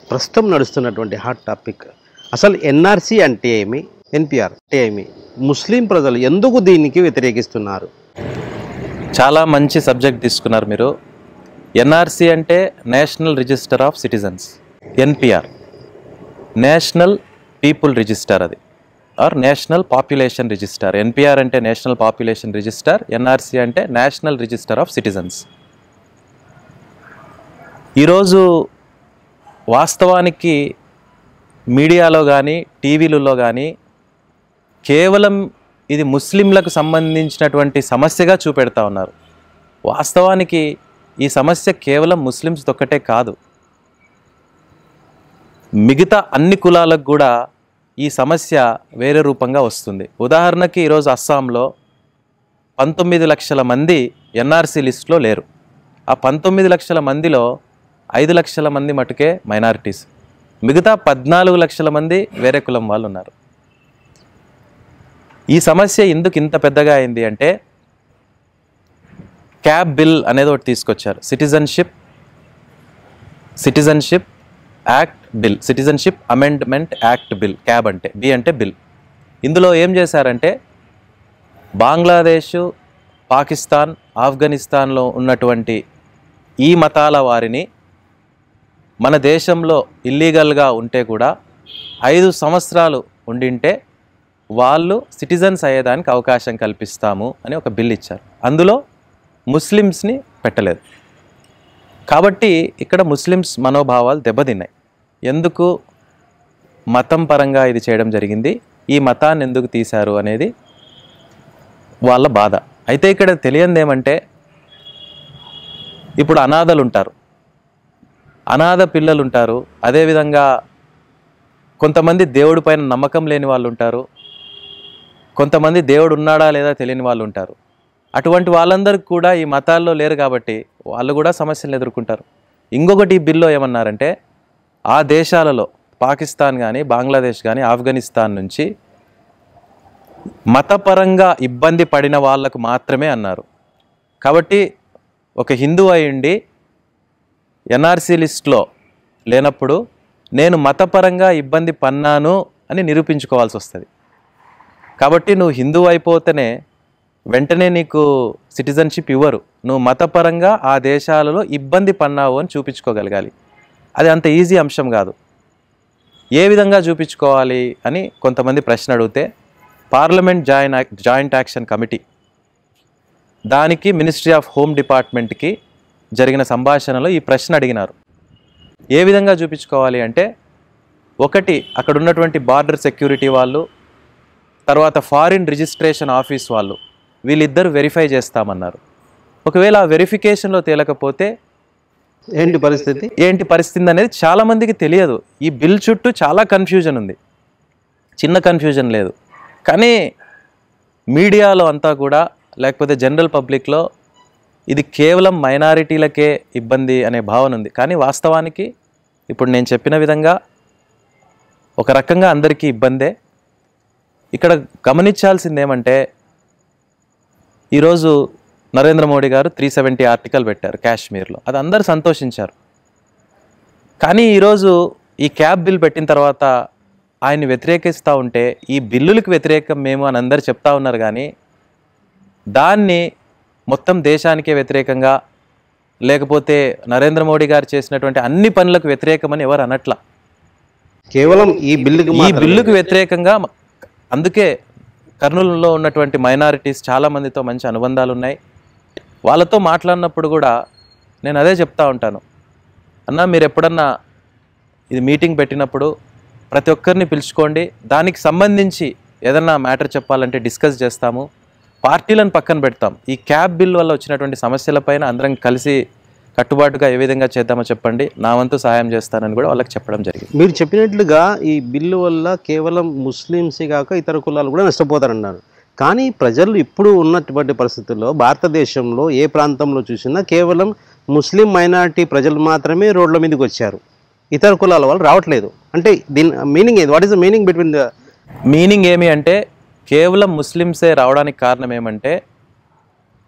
ప్రస్తుతం నడుస్తున్నటువంటి hot topic అసలు ఎన్ఆర్సీ అంటే ఏమి ఎన్పిఆర్ అంటే ఏమి ముస్లిం ప్రజలు ఎందుకు దీనికి వ్యతిరేకిస్తున్నారు చాలా మంచి సబ్జెక్ట్ తీసుకున్నారు మీరు ఎన్ఆర్సి అంటే national register of citizens NPR national people register అది or national population register NPR అంటే నేషనల్ పాపులేషన్ రిజిస్టర్ ఎన్ఆర్సి అంటే నేషనల్ రిజిస్టర్ ఆఫ్ సిటిజన్స్ ఈరోజు వాస్తవానికి మీడియాలో కానీ టీవీలలో కానీ కేవలం ఇది ముస్లింలకు సంబంధించినటువంటి సమస్యగా చూపెడతా ఉన్నారు వాస్తవానికి ఈ సమస్య కేవలం ముస్లిమ్స్ ఒక్కటే కాదు మిగతా అన్ని కులాలకు కూడా ఈ సమస్య వేరే రూపంగా వస్తుంది ఉదాహరణకి ఈరోజు అస్సాంలో పంతొమ్మిది లక్షల మంది ఎన్ఆర్సీ లిస్టులో లేరు ఆ పంతొమ్మిది లక్షల మందిలో ఐదు లక్షల మంది మటుకే మైనారిటీస్ మిగతా పద్నాలుగు లక్షల మంది వేరే కులం వాళ్ళు ఉన్నారు ఈ సమస్య ఎందుకు ఇంత పెద్దగా అయింది అంటే క్యాబ్ బిల్ అనేది ఒకటి తీసుకొచ్చారు citizenship citizenship act bill citizenship amendment act bill CAB అంటే బి అంటే బిల్ ఇందులో ఏం చేశారంటే బంగ్లాదేశ్ పాకిస్తాన్ ఆఫ్ఘనిస్తాన్లో ఉన్నటువంటి ఈ మతాల వారిని మన దేశంలో ఇల్లీగల్గా ఉంటే కూడా ఐదు సంవత్సరాలు ఉండింటే వాళ్ళు సిటిజన్స్ అయ్యేదానికి అవకాశం కల్పిస్తాము అని ఒక బిల్ ఇచ్చారు అందులో ముస్లిమ్స్ని పెట్టలేదు కాబట్టి ఇక్కడ ముస్లిమ్స్ మనోభావాలు దెబ్బతిన్నాయి ఎందుకు మతం పరంగా ఇది చేయడం జరిగింది ఈ మతాన్ని ఎందుకు తీశారు అనేది వాళ్ళ బాధ అయితే ఇక్కడ తెలియంది ఏమంటే ఇప్పుడు అనాథలు ఉంటారు అనాథ పిల్లలు ఉంటారు అదేవిధంగా కొంతమంది దేవుడి పైన నమ్మకం లేని వాళ్ళు ఉంటారు కొంతమంది దేవుడు ఉన్నాడా లేదా తెలియని వాళ్ళు ఉంటారు అటువంటి వాళ్ళందరికీ కూడా ఈ మతాల్లో లేరు కాబట్టి వాళ్ళు కూడా సమస్యలు ఎదుర్కొంటారు ఇంకొకటి ఈ బిల్లో ఏమన్నారంటే ఆ దేశాలలో పాకిస్తాన్ కానీ బంగ్లాదేశ్ కానీ ఆఫ్ఘనిస్తాన్ నుంచి మతపరంగా ఇబ్బంది పడిన వాళ్ళకు మాత్రమే అన్నారు కాబట్టి ఒక హిందూ అయ్యుండి ఎన్ఆర్సీ లిస్ట్లో లేనప్పుడు నేను మతపరంగా ఇబ్బంది పన్నాను అని నిరూపించుకోవాల్సి వస్తుంది కాబట్టి నువ్వు హిందూ అయిపోతేనే వెంటనే నీకు సిటిజన్షిప్ ఇవ్వరు నువ్వు మతపరంగా ఆ దేశాలలో ఇబ్బంది పన్నావు అని చూపించుకోగలగాలి అది అంత ఈజీ అంశం కాదు ఏ విధంగా చూపించుకోవాలి అని కొంతమంది ప్రశ్న అడిగితే parliament join joint action committee దానికి మినిస్ట్రీ ఆఫ్ హోమ్ డిపార్ట్మెంట్కి జరిగిన సంభాషణలో ఈ ప్రశ్న అడిగినారు ఏ విధంగా చూపించుకోవాలి అంటే ఒకటి అక్కడ ఉన్నటువంటి బార్డర్ సెక్యూరిటీ వాళ్ళు తర్వాత ఫారిన్ రిజిస్ట్రేషన్ ఆఫీస్ వాళ్ళు వీళ్ళిద్దరు వెరిఫై చేస్తామన్నారు ఒకవేళ ఆ వెరిఫికేషన్లో తేలకపోతే ఏంటి పరిస్థితి ఏంటి పరిస్థితి అనేది చాలామందికి తెలియదు ఈ బిల్ చుట్టూ చాలా కన్ఫ్యూజన్ ఉంది చిన్న కన్ఫ్యూజన్ లేదు కానీ మీడియాలో అంతా కూడా లేకపోతే జనరల్ పబ్లిక్లో ఇది కేవలం మైనారిటీలకే ఇబ్బంది అనే భావన ఉంది కానీ వాస్తవానికి ఇప్పుడు నేను చెప్పిన విధంగా ఒక రకంగా అందరికీ ఇబ్బందే ఇక్కడ గమనించాల్సింది ఏమంటే ఈరోజు నరేంద్ర మోడీ గారు త్రీ సెవెంటీ ఆర్టికల్ పెట్టారు కాశ్మీర్లో అది అందరు సంతోషించారు కానీ ఈరోజు ఈ క్యాబ్ బిల్ పెట్టిన తర్వాత ఆయన్ని వ్యతిరేకిస్తూ ఉంటే ఈ బిల్లులకు వ్యతిరేకం మేము అని అందరు చెప్తా ఉన్నారు కానీ దాన్ని మొత్తం దేశానికే వ్యతిరేకంగా లేకపోతే నరేంద్ర మోడీ గారు చేసినటువంటి అన్ని పనులకు వ్యతిరేకమని ఎవరు అనట్లా కేవలం ఈ బిల్లుకి ఈ మాత్రమే. బిల్లుకు వ్యతిరేకంగా మ- అందుకే కర్నూలులో ఉన్నటువంటి మైనారిటీస్ చాలా మందితో మంచి అనుబంధాలు ఉన్నాయి వాళ్ళతో మాట్లాడినప్పుడు కూడా నేను అదే చెప్తా ఉంటాను అన్న మీరు ఎప్పుడన్నా ఇది మీటింగ్ పెట్టినప్పుడు ప్రతి ఒక్కరిని పిలుచుకోండి దానికి సంబంధించి ఏదన్నా మ్యాటర్ చెప్పాలంటే డిస్కస్ చేస్తాము పార్టీలను పక్కన పెడతాం ఈ క్యాబ్ బిల్ వల్ల వచ్చినటువంటి సమస్యలపైన అందరం కలిసి కట్టుబాటుగా ఏ విధంగా చేద్దామో చెప్పండి నా వంతు సహాయం చేస్తానని కూడా వాళ్ళకి చెప్పడం జరిగింది మీరు చెప్పినట్లుగా ఈ బిల్లు వల్ల కేవలం ముస్లిమ్సే కాక ఇతర కులాలు కూడా నష్టపోతారన్నారు కానీ ప్రజలు ఇప్పుడు ఉన్నటువంటి పరిస్థితుల్లో భారతదేశంలో ఏ ప్రాంతంలో చూసినా కేవలం ముస్లిం మైనారిటీ ప్రజలు మాత్రమే రోడ్ల మీదకి వచ్చారు ఇతర కులాల వాళ్ళు రావట్లేదు అంటే దీని మీనింగ్ ఏది what is the meaning between the meaning ఏమి అంటే కేవలం ముస్లిమ్సే రావడానికి కారణం ఏమంటే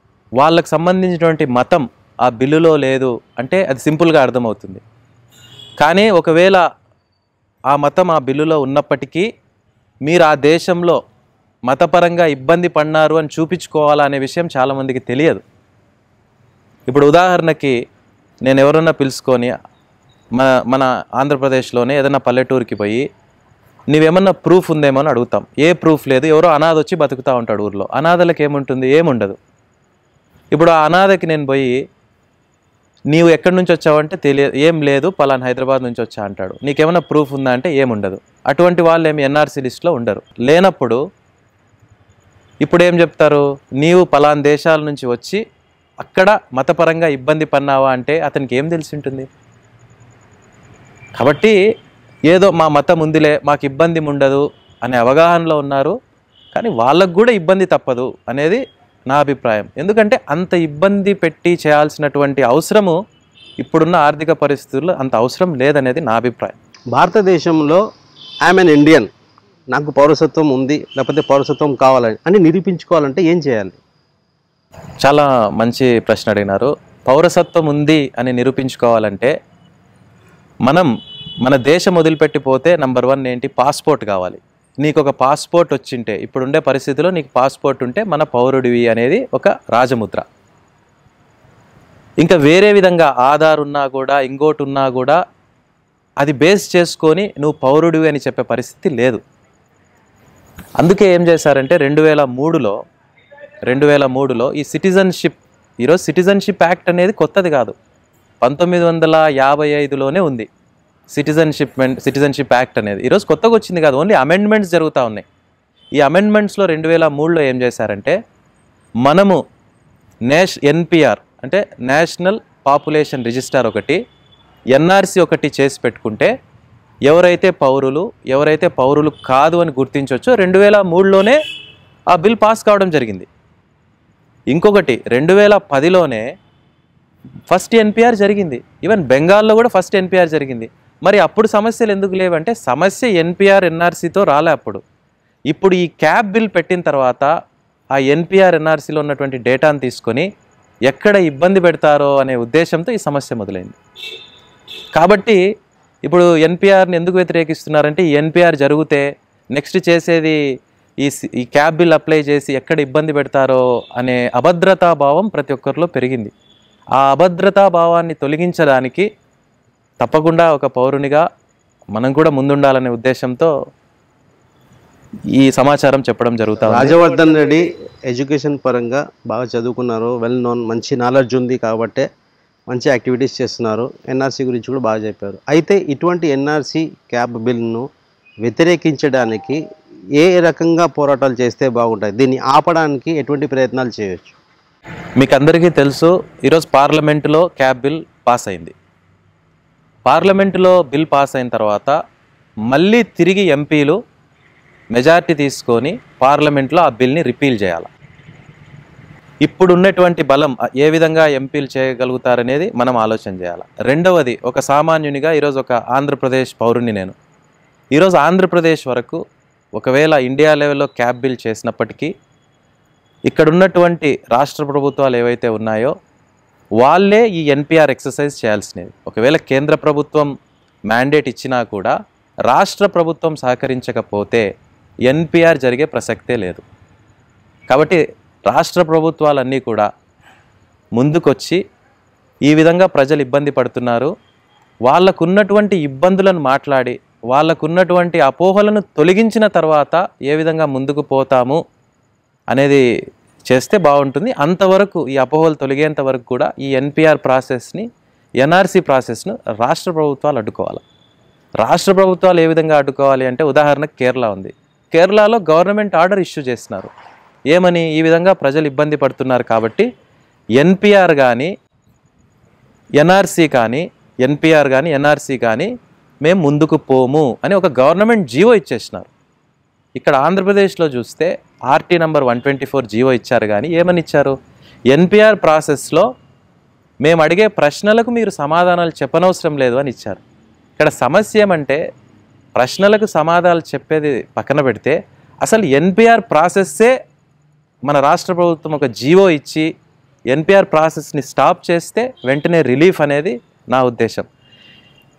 వాళ్ళకు సంబంధించినటువంటి మతం ఆ బిల్లులో లేదు అంటే అది సింపుల్గా అర్థమవుతుంది కానీ ఒకవేళ ఆ మతం ఆ బిల్లులో ఉన్నప్పటికీ మీరు ఆ దేశంలో మతపరంగా ఇబ్బంది పడినారు అని చూపించుకోవాలా అనే విషయం చాలామందికి తెలియదు ఇప్పుడు ఉదాహరణకి నేను ఎవరన్నా పిలుచుకొని మన మన ఆంధ్రప్రదేశ్లోనే ఏదైనా పల్లెటూరుకి పోయి నీవేమన్నా ప్రూఫ్ ఉందేమో అని అడుగుతాం ఏ ప్రూఫ్ లేదు ఎవరో అనాథ వచ్చి బతుకుతూ ఉంటాడు ఊర్లో అనాథలకు ఏముంటుంది ఏముండదు ఇప్పుడు ఆ అనాథకి నేను పోయి నీవు ఎక్కడి నుంచి వచ్చావంటే తెలియదు ఏం లేదు పలానా హైదరాబాద్ నుంచి వచ్చా అంటాడు నీకేమైనా ప్రూఫ్ ఉందా అంటే ఏముండదు అటువంటి వాళ్ళు ఏమి ఎన్ఆర్సీ లిస్ట్లో ఉండరు లేనప్పుడు ఇప్పుడు ఏం చెప్తారు నీవు పలానా దేశాల నుంచి వచ్చి అక్కడ మతపరంగా ఇబ్బంది పన్నావా అంటే అతనికి ఏం తెలిసి ఉంటుంది కాబట్టి ఏదో మా మతం ఉందిలే మాకు ఇబ్బంది ఉండదు అనే అవగాహనలో ఉన్నారు కానీ వాళ్ళకు కూడా ఇబ్బంది తప్పదు అనేది నా అభిప్రాయం ఎందుకంటే అంత ఇబ్బంది పెట్టి చేయాల్సినటువంటి అవసరము ఇప్పుడున్న ఆర్థిక పరిస్థితుల్లో అంత అవసరం లేదనేది నా అభిప్రాయం భారతదేశంలో ఐఎమ్ అన్ ఇండియన్ నాకు పౌరసత్వం ఉంది లేకపోతే పౌరసత్వం కావాలని అని నిరూపించుకోవాలంటే ఏం చేయాలి చాలా మంచి ప్రశ్న అడిగినారు పౌరసత్వం ఉంది అని నిరూపించుకోవాలంటే మనం మన దేశం వదిలిపెట్టిపోతే నంబర్ వన్ ఏంటి పాస్పోర్ట్ కావాలి నీకు ఒక పాస్పోర్ట్ వచ్చింటే ఇప్పుడుండే పరిస్థితిలో నీకు పాస్పోర్ట్ ఉంటే మన పౌరుడివి అనేది ఒక రాజముద్ర ఇంకా వేరే విధంగా ఆధార్ ఉన్నా కూడా ఇంకోటి ఉన్నా కూడా అది బేస్ చేసుకొని నువ్వు పౌరుడివి అని చెప్పే పరిస్థితి లేదు అందుకే ఏం చేశారంటే రెండు వేల మూడులో రెండు వేల మూడులో ఈ సిటిజన్షిప్ ఈరోజు సిటిజన్షిప్ యాక్ట్ అనేది కొత్తది కాదు పంతొమ్మిది వందల యాభై ఐదులోనే ఉంది సిటిజన్షిప్ సిటిజన్షిప్ యాక్ట్ అనేది ఈరోజు కొత్తగా వచ్చింది కాదు ఓన్లీ అమెండ్మెంట్స్ జరుగుతూ ఉన్నాయి ఈ అమెండ్మెంట్స్లో రెండు వేల మూడులో ఏం చేశారంటే మనము నేష్ ఎన్పిఆర్ అంటే నేషనల్ పాపులేషన్ రిజిస్టర్ ఒకటి ఎన్ఆర్సి ఒకటి చేసి పెట్టుకుంటే ఎవరైతే పౌరులు ఎవరైతే పౌరులు కాదు అని గుర్తించవచ్చో రెండు వేల మూడులోనే ఆ బిల్ పాస్ కావడం జరిగింది ఇంకొకటి రెండు వేల పదిలోనే ఫస్ట్ ఎన్పిఆర్ జరిగింది ఈవెన్ బెంగాల్లో కూడా ఫస్ట్ ఎన్పిఆర్ జరిగింది మరి అప్పుడు సమస్యలు ఎందుకు లేవంటే సమస్య ఎన్పిఆర్ ఎన్ఆర్సీతో రాలే అప్పుడు ఇప్పుడు ఈ క్యాబ్ బిల్ పెట్టిన తర్వాత ఆ ఎన్పిఆర్ ఎన్ఆర్సీలో ఉన్నటువంటి డేటాను తీసుకొని ఎక్కడ ఇబ్బంది పెడతారో అనే ఉద్దేశంతో ఈ సమస్య మొదలైంది కాబట్టి ఇప్పుడు ఎన్పిఆర్ని ఎందుకు వ్యతిరేకిస్తున్నారంటే ఈ ఎన్పిఆర్ జరిగితే నెక్స్ట్ చేసేది ఈ సి- ఈ క్యాబ్ బిల్ అప్లై చేసి ఎక్కడ ఇబ్బంది పెడతారో అనే అభద్రతా భావం ప్రతి ఒక్కరిలో పెరిగింది ఆ అభద్రతా భావాన్ని తొలగించడానికి తప్పకుండా ఒక పౌరునిగా మనం కూడా ముందుండాలనే ఉద్దేశంతో ఈ సమాచారం చెప్పడం జరుగుతా ఉంది రాజవర్ధన్ రెడ్డి ఎడ్యుకేషన్ పరంగా బాగా చదువుకున్నారు వెల్ నోన్ మంచి నాలెడ్జ్ ఉంది కాబట్టే మంచి యాక్టివిటీస్ చేస్తున్నారు ఎన్ఆర్సీ గురించి కూడా బాగా చెప్పారు అయితే ఇటువంటి ఎన్ఆర్సీ క్యాబ్ బిల్ను వ్యతిరేకించడానికి ఏ రకంగా పోరాటాలు చేస్తే బాగుంటాయి దీన్ని ఆపడానికి ఎటువంటి ప్రయత్నాలు చేయొచ్చు మీకు అందరికీ తెలుసు ఈరోజు పార్లమెంటులో క్యాబ్ బిల్ పాస్ అయింది పార్లమెంటులో బిల్ పాస్ అయిన తర్వాత మళ్ళీ తిరిగి ఎంపీలు మెజారిటీ తీసుకొని పార్లమెంట్లో ఆ బిల్ని రిపీల్ చేయాలి ఇప్పుడు ఉన్నటువంటి బలం ఏ విధంగా ఎంపీలు చేయగలుగుతారనేది మనం ఆలోచన చేయాలి రెండవది ఒక సామాన్యునిగా ఈరోజు ఒక ఆంధ్రప్రదేశ్ పౌరుని నేను ఈరోజు ఆంధ్రప్రదేశ్ వరకు ఒకవేళ ఇండియా లెవెల్లో క్యాబ్ బిల్ చేసినప్పటికీ ఇక్కడ ఉన్నటువంటి రాష్ట్ర ప్రభుత్వాలు ఏవైతే ఉన్నాయో వాళ్ళే ఈ ఎన్పిఆర్ ఎక్సర్సైజ్ చేయాల్సినది ఒకవేళ కేంద్ర ప్రభుత్వం మ్యాండేట్ ఇచ్చినా కూడా రాష్ట్ర ప్రభుత్వం సహకరించకపోతే ఎన్పిఆర్ జరిగే ప్రసక్తే లేదు కాబట్టి రాష్ట్ర ప్రభుత్వాలన్నీ కూడా ముందుకొచ్చి ఈ విధంగా ప్రజలు ఇబ్బంది పడుతున్నారు వాళ్ళకున్నటువంటి ఇబ్బందులను మాట్లాడి వాళ్ళకున్నటువంటి అపోహలను తొలగించిన తర్వాత ఏ విధంగా ముందుకు పోతాము అనేది చేస్తే బాగుంటుంది అంతవరకు ఈ అపోహలు తొలగేంత వరకు కూడా ఈ ఎన్పిఆర్ ప్రాసెస్ని ఎన్ఆర్సి ప్రాసెస్ను రాష్ట్ర ప్రభుత్వాలు అడ్డుకోవాలి రాష్ట్ర ప్రభుత్వాలు ఏ విధంగా అడ్డుకోవాలి అంటే ఉదాహరణకు కేరళ ఉంది కేరళలో గవర్నమెంట్ ఆర్డర్ ఇష్యూ చేస్తున్నారు ఏమని ఈ విధంగా ప్రజలు ఇబ్బంది పడుతున్నారు కాబట్టి ఎన్పిఆర్ కానీ ఎన్ఆర్సీ కానీ ఎన్పిఆర్ కానీ ఎన్ఆర్సీ కానీ మేము ముందుకు పోము అని ఒక గవర్నమెంట్ జీవో ఇచ్చేసినారు ఇక్కడ ఆంధ్రప్రదేశ్లో చూస్తే RT number one twenty four GO ఇచ్చారు కానీ ఏమని ఇచ్చారు ఎన్పిఆర్ ప్రాసెస్లో మేము అడిగే ప్రశ్నలకు మీరు సమాధానాలు చెప్పనవసరం లేదు అని ఇచ్చారు ఇక్కడ సమస్య ఏమంటే ప్రశ్నలకు సమాధానాలు చెప్పేది పక్కన పెడితే అసలు ఎన్పిఆర్ ప్రాసెస్సే మన రాష్ట్ర ప్రభుత్వం ఒక జీవో ఇచ్చి ఎన్పిఆర్ ప్రాసెస్ని స్టాప్ చేస్తే వెంటనే రిలీఫ్ అనేది నా ఉద్దేశం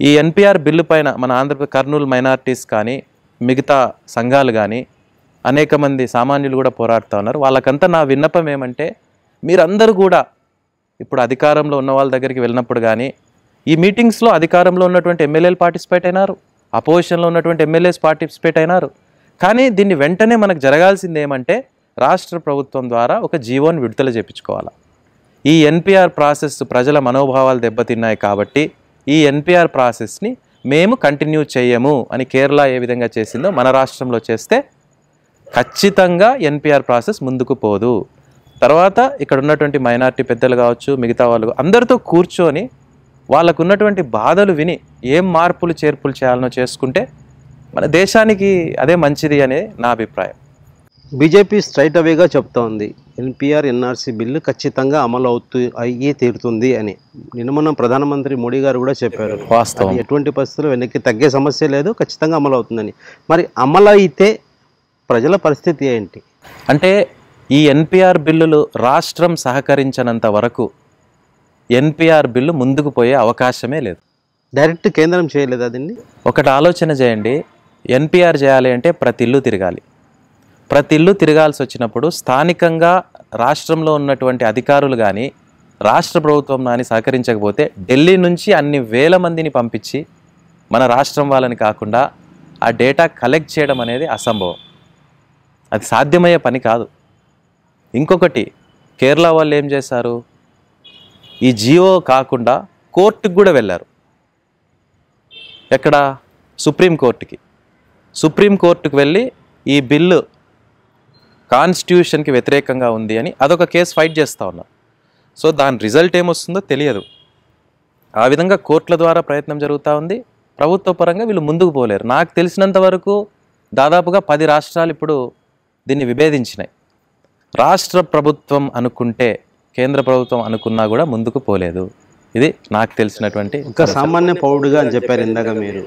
ఈ ఎన్పిఆర్ బిల్లు పైన మన ఆంధ్రప్రదేశ్ కర్నూలు మైనారిటీస్ కానీ మిగతా సంఘాలు కానీ అనేక మంది సామాన్యులు కూడా పోరాడుతూ ఉన్నారు వాళ్ళకంతా నా విన్నపం ఏమంటే మీరందరూ కూడా ఇప్పుడు అధికారంలో ఉన్న వాళ్ళ దగ్గరికి వెళ్ళినప్పుడు కానీ ఈ మీటింగ్స్లో అధికారంలో ఉన్నటువంటి ఎమ్మెల్యేలు పార్టిసిపేట్ అయినారు అపోజిషన్లో ఉన్నటువంటి ఎమ్మెల్యేస్ పార్టిసిపేట్ అయినారు కానీ దీన్ని వెంటనే మనకు జరగాల్సింది ఏమంటే రాష్ట్ర ప్రభుత్వం ద్వారా ఒక జీవోని విడుదల చేయించుకోవాలి ఈ ఎన్పిఆర్ ప్రాసెస్ ప్రజల మనోభావాలు దెబ్బతిన్నాయి కాబట్టి ఈ ఎన్పిఆర్ ప్రాసెస్ని మేము కంటిన్యూ చేయము అని కేరళ ఏ విధంగా చేసిందో మన రాష్ట్రంలో చేస్తే ఖచ్చితంగా ఎన్పిఆర్ ప్రాసెస్ ముందుకు పోదు తర్వాత ఇక్కడ ఉన్నటువంటి మైనారిటీ పెద్దలు కావచ్చు మిగతా వాళ్ళు అందరితో కూర్చొని వాళ్ళకు ఉన్నటువంటి బాధలు విని ఏం మార్పులు చేర్పులు చేయాలనో చేసుకుంటే మన దేశానికి అదే మంచిది అనే నా అభిప్రాయం బీజేపీ స్ట్రైట్ అవేగా చెప్తా ఉంది ఎన్పిఆర్ ఎన్ఆర్సీ బిల్లు ఖచ్చితంగా అమలు అవుతూ అయ్యి తీరుతుంది అని నిన్న మొన్న ప్రధానమంత్రి మోడీ గారు కూడా చెప్పారు వాస్తవం అది ఎటువంటి పరిస్థితుల్లో వెనక్కి తగ్గే సమస్య లేదు ఖచ్చితంగా అమలు అవుతుందని మరి అమలు అయితే ప్రజల పరిస్థితి ఏంటి అంటే ఈ ఎన్పిఆర్ బిల్లులు రాష్ట్రం సహకరించనంత వరకు ఎన్పిఆర్ బిల్లు ముందుకు పోయే అవకాశమే లేదు డైరెక్ట్ కేంద్రం చేయలేదు అదండి ఒకటి ఆలోచన చేయండి ఎన్పిఆర్ చేయాలి అంటే ప్రతి ఇల్లు తిరగాలి ప్రతి ఇల్లు తిరగాల్సి వచ్చినప్పుడు స్థానికంగా రాష్ట్రంలో ఉన్నటువంటి అధికారులు కానీ రాష్ట్ర ప్రభుత్వం కానీ సహకరించకపోతే ఢిల్లీ నుంచి అన్ని వేల మందిని పంపించి మన రాష్ట్రం వాళ్ళని కాకుండా ఆ డేటా కలెక్ట్ చేయడం అనేది అసంభవం అది సాధ్యమయ్యే పని కాదు ఇంకొకటి కేరళ వాళ్ళు ఏం చేశారు ఈ జియో కాకుండా కోర్టుకు కూడా వెళ్ళారు ఎక్కడ సుప్రీంకోర్టుకి సుప్రీంకోర్టుకు వెళ్ళి ఈ బిల్లు కాన్స్టిట్యూషన్కి వ్యతిరేకంగా ఉంది అని అదొక కేసు ఫైట్ చేస్తూ ఉన్నారు సో దాని రిజల్ట్ ఏమొస్తుందో తెలియదు ఆ విధంగా కోర్టుల ద్వారా ప్రయత్నం జరుగుతూ ఉంది ప్రభుత్వ పరంగా వీళ్ళు ముందుకు పోలేరు నాకు తెలిసినంత వరకు దాదాపుగా పది రాష్ట్రాలు ఇప్పుడు దీన్ని విభేదించినాయి రాష్ట్ర ప్రభుత్వం అనుకుంటే కేంద్ర ప్రభుత్వం అనుకున్నా కూడా ముందుకు పోలేదు ఇది నాకు తెలిసినటువంటి ఒక సామాన్య పౌరుడుగా అని చెప్పారు ఇందాక మీరు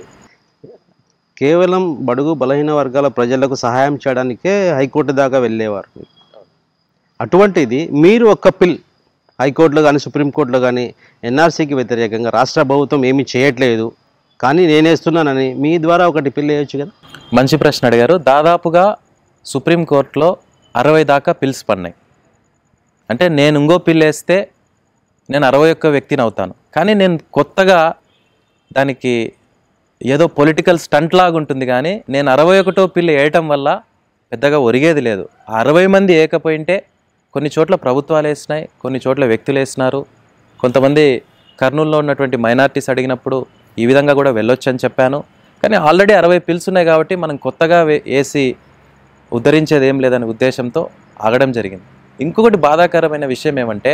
కేవలం బడుగు బలహీన వర్గాల ప్రజలకు సహాయం చేయడానికే హైకోర్టు దాకా వెళ్ళేవారు అటువంటిది మీరు ఒక పిల్ హైకోర్టులో కానీ సుప్రీంకోర్టులో కానీ ఎన్ఆర్సీకి వ్యతిరేకంగా రాష్ట్ర ప్రభుత్వం ఏమీ చేయట్లేదు కానీ నేనేస్తున్నానని మీ ద్వారా ఒకటి పిల్ వేయొచ్చు కదా మంచి ప్రశ్న అడిగారు దాదాపుగా సుప్రీంకోర్టులో అరవై దాకా పిల్స్ పడినాయి అంటే నేను ఇంకో పిల్ వేస్తే నేను అరవై ఒక్క వ్యక్తిని అవుతాను కానీ నేను కొత్తగా దానికి ఏదో పొలిటికల్ స్టంట్ లాగా ఉంటుంది కానీ నేను అరవై ఒకటో పిల్లి వేయటం వల్ల పెద్దగా ఒరిగేది లేదు ఆ అరవై మంది ఏకపోయింటే కొన్ని చోట్ల ప్రభుత్వాలు వేసినాయి కొన్ని చోట్ల వ్యక్తులు వేసినారు కొంతమంది కర్నూలులో ఉన్నటువంటి మైనార్టీస్ అడిగినప్పుడు ఈ విధంగా కూడా వెళ్ళొచ్చు అని చెప్పాను కానీ ఆల్రెడీ అరవై పిల్స్ ఉన్నాయి కాబట్టి మనం కొత్తగా వే- వేసి ఉద్ధరించేది ఏం లేదనే ఉద్దేశంతో ఆగడం జరిగింది ఇంకొకటి బాధాకరమైన విషయం ఏమంటే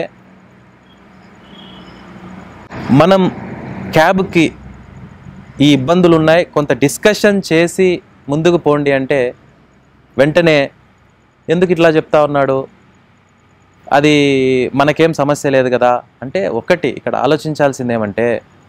మనం క్యాబ్కి ఈ ఇబ్బందులు ఉన్నాయి కొంత డిస్కషన్ చేసి ముందుకు పోండి అంటే వెంటనే ఎందుకు ఇట్లా చెప్తా ఉన్నాడు అది మనకేం సమస్య లేదు కదా అంటే ఒకటి ఇక్కడ ఆలోచించాల్సింది ఏమంటే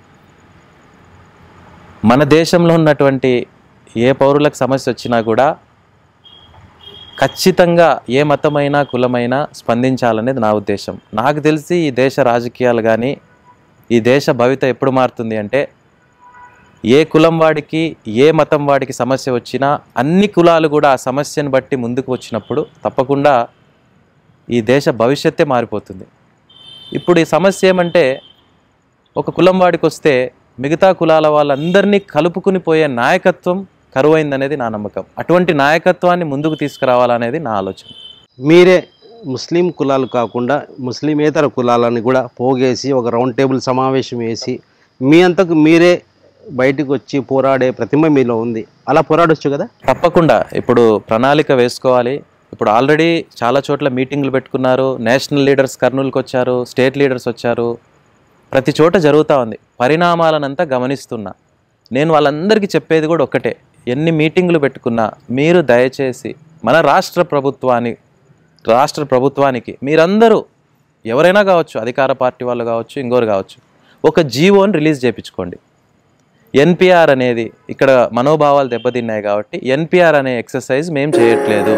మన దేశంలో ఉన్నటువంటి ఏ పౌరులకు సమస్య వచ్చినా కూడా ఖచ్చితంగా ఏ మతమైనా కులమైనా స్పందించాలనేది నా ఉద్దేశం నాకు తెలిసి ఈ దేశ రాజకీయాలు కానీ ఈ దేశ భవిత ఎప్పుడు మారుతుంది అంటే ఏ కులం వాడికి ఏ మతం వాడికి సమస్య వచ్చినా అన్ని కులాలు కూడా ఆ సమస్యను బట్టి ముందుకు వచ్చినప్పుడు తప్పకుండా ఈ దేశ భవిష్యత్తే మారిపోతుంది ఇప్పుడు ఈ సమస్య ఏమంటే ఒక కులం వాడికి వస్తే మిగతా కులాల వాళ్ళందరినీ కలుపుకుని పోయే నాయకత్వం కరువైందనేది నా నమ్మకం అటువంటి నాయకత్వాన్ని ముందుకు తీసుకురావాలనేది నా ఆలోచన మీరే ముస్లిం కులాలు కాకుండా ముస్లిమేతర కులాలని కూడా పోగేసి ఒక రౌండ్ టేబుల్ సమావేశం వేసి మీ అంతకు మీరే బయటకు వచ్చి పోరాడే ప్రతిమ మీలో ఉంది అలా పోరాడొచ్చు కదా తప్పకుండా ఇప్పుడు ప్రణాళిక వేసుకోవాలి ఇప్పుడు ఆల్రెడీ చాలా చోట్ల మీటింగ్లు పెట్టుకున్నారు నేషనల్ లీడర్స్ కర్నూలుకి వచ్చారు స్టేట్ లీడర్స్ వచ్చారు ప్రతి చోట జరుగుతూ ఉంది పరిణామాలనంతా గమనిస్తున్నా నేను వాళ్ళందరికీ చెప్పేది కూడా ఒక్కటే ఎన్ని మీటింగులు పెట్టుకున్నా మీరు దయచేసి మన రాష్ట్ర ప్రభుత్వాన్ని రాష్ట్ర ప్రభుత్వానికి మీరందరూ ఎవరైనా కావచ్చు అధికార పార్టీ వాళ్ళు కావచ్చు ఇంకోరు కావచ్చు ఒక జీవోని రిలీజ్ చేయించుకోండి ఎన్పిఆర్ అనేది ఇక్కడ మనోభావాలు దెబ్బతిన్నాయి కాబట్టి ఎన్పిఆర్ అనే ఎక్సర్సైజ్ మేము చేయట్లేదు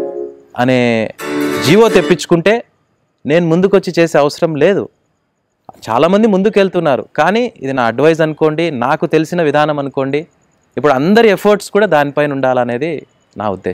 అనే జీవో తెప్పించుకుంటే నేను ముందుకొచ్చి చేసే అవసరం లేదు చాలామంది ముందుకెళ్తున్నారు కానీ ఇది నా అడ్వైజ్ అనుకోండి నాకు తెలిసిన విధానం అనుకోండి ఇప్పుడు అందరి ఎఫర్ట్స్ కూడా దానిపైన ఉండాలనేది నా ఉద్దేశం